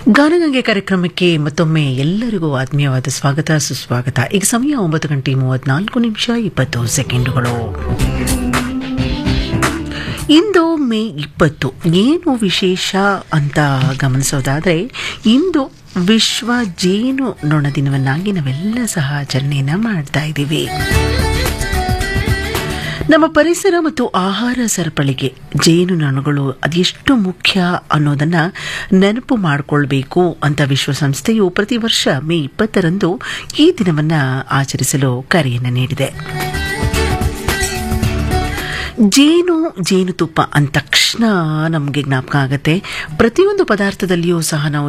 ಗಾನಗಂಗೆ ಕಾರ್ಯಕ್ರಮಕ್ಕೆ ಮತ್ತೊಮ್ಮೆ ಎಲ್ಲರಿಗೂ ಆತ್ಮೀಯವಾದ ಸ್ವಾಗತ ಸುಸ್ವಾಗತ ಈಗ ಸಮಯ ಒಂಬತ್ತು ಗಂಟೆ ಮೂವತ್ನಾಲ್ಕು ನಿಮಿಷ ಇಪ್ಪತ್ತು ಸೆಕೆಂಡುಗಳು ಇಂದು ಮೇ ಇಪ್ಪತ್ತು ಏನು ವಿಶೇಷ ಅಂತ ಗಮನಿಸೋದಾದರೆ ಇಂದು ವಿಶ್ವ ಜೇನು ನೊಣ ದಿನವನ್ನಾಗಿ ನಾವೆಲ್ಲ ಸಹ ಆಚರಣೆಯನ್ನ ಮಾಡ್ತಾ ಇದ್ದೀವಿ ನಮ್ಮ ಪರಿಸರ ಮತ್ತು ಆಹಾರ ಸರಪಳಿಗೆ ಜೇನುನೊಣಗಳು ಅದೆಷ್ಟು ಮುಖ್ಯ ಅನ್ನೋದನ್ನ ನೆನಪು ಮಾಡಿಕೊಳ್ಬೇಕು ಅಂತ ವಿಶ್ವಸಂಸ್ಥೆಯು ಪ್ರತಿ ವರ್ಷ ಮೇ ಇಪ್ಪತ್ತರಂದು ಈ ದಿನವನ್ನ ಆಚರಿಸಲು ಕರೆಯನ್ನು ನೀಡಿದೆ ಜೇನು ಜೇನುತುಪ್ಪ ಅಂದ ತಕ್ಷಣ ನಮಗೆ ಜ್ಞಾಪಕ ಆಗುತ್ತೆ ಪ್ರತಿಯೊಂದು ಪದಾರ್ಥದಲ್ಲಿಯೂ ಸಹ ನಾವು